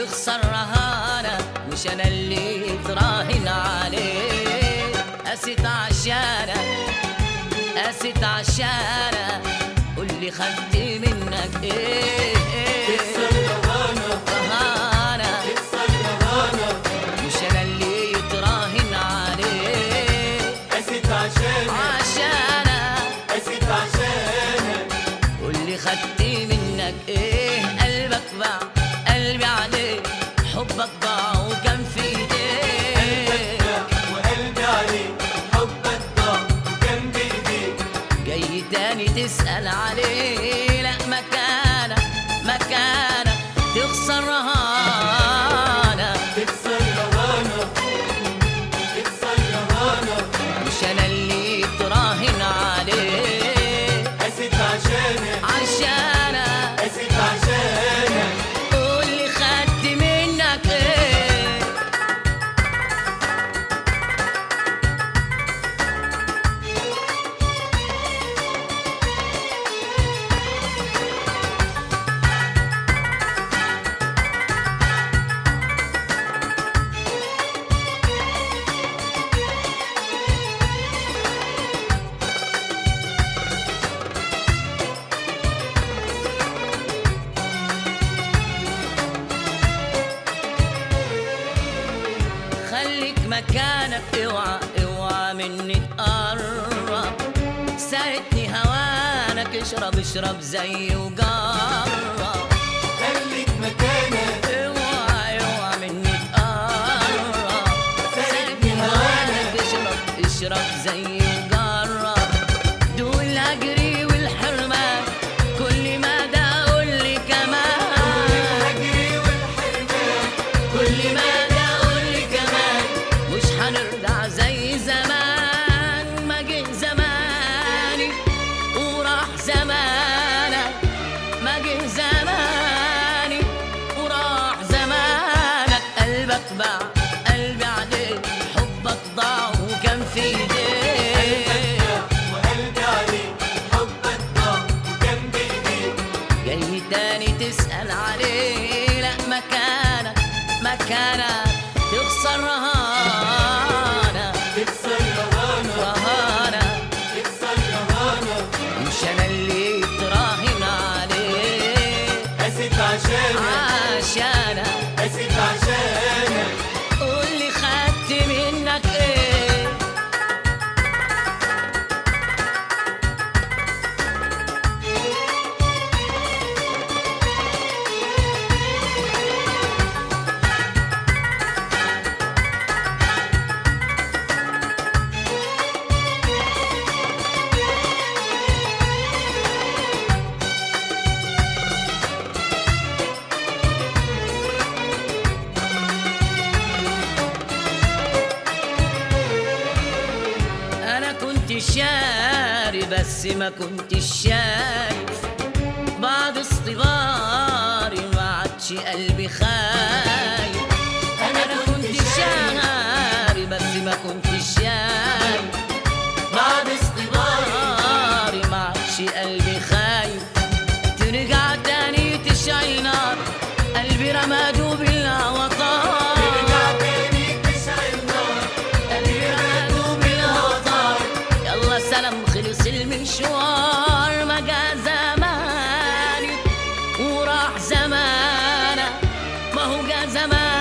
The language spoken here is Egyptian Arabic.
تخسر رهانة مش انا اللي تراهن عليه قست عشانك قست عشانك قول لي خدت منك ايه رهانة مش انا اللي تراهن عليه عشانك قول لي خدت منك ايه قلبك باع قلبي عليه حبك ضاع وكان في ايديه جاي تاني تسأل عليه لا مكانك مكانك تخسر رهانة مش انا اللي تراهن عليه عشانك قول لي خدت منك ايه خليك مكانك اوعى اوعى مني تقرب ساعدني هوانك اشرب اشرب زي وجرب اوعى اوعى مني تقرب ساعدني هوانك اشرب اشرب زي وجرب دول اجري والحرمان كل ما ده اقول لي كمان كل ما ده اقول لي كمان مش هنرجع زي زمان ما جه زماني وراح زمانك ما جه زماني وراح زمانك قلبك باع قلبي عليك حبك ضاع وكان في ايديك جاي تاني تسأل عليه لا مكانك مكانك تخسر رهانة رهانة مش أنا اللي تراهن عليه عشانك قول لي خدت منك ايه انا كنت شاري بس ما كنت شايف بعد اصطباري ما عادش قلبي خايف انا كنت شاري بس ما كنت شايف بعد اصطباري ما عادش قلبي خايف ترجع تاني تشعل نار قلبي رماده بالهوى طار قلبي رماده بالهوى طار يلا سلام خلص المشوار ما جا زماني وراح زمانك ما هو جا زمانك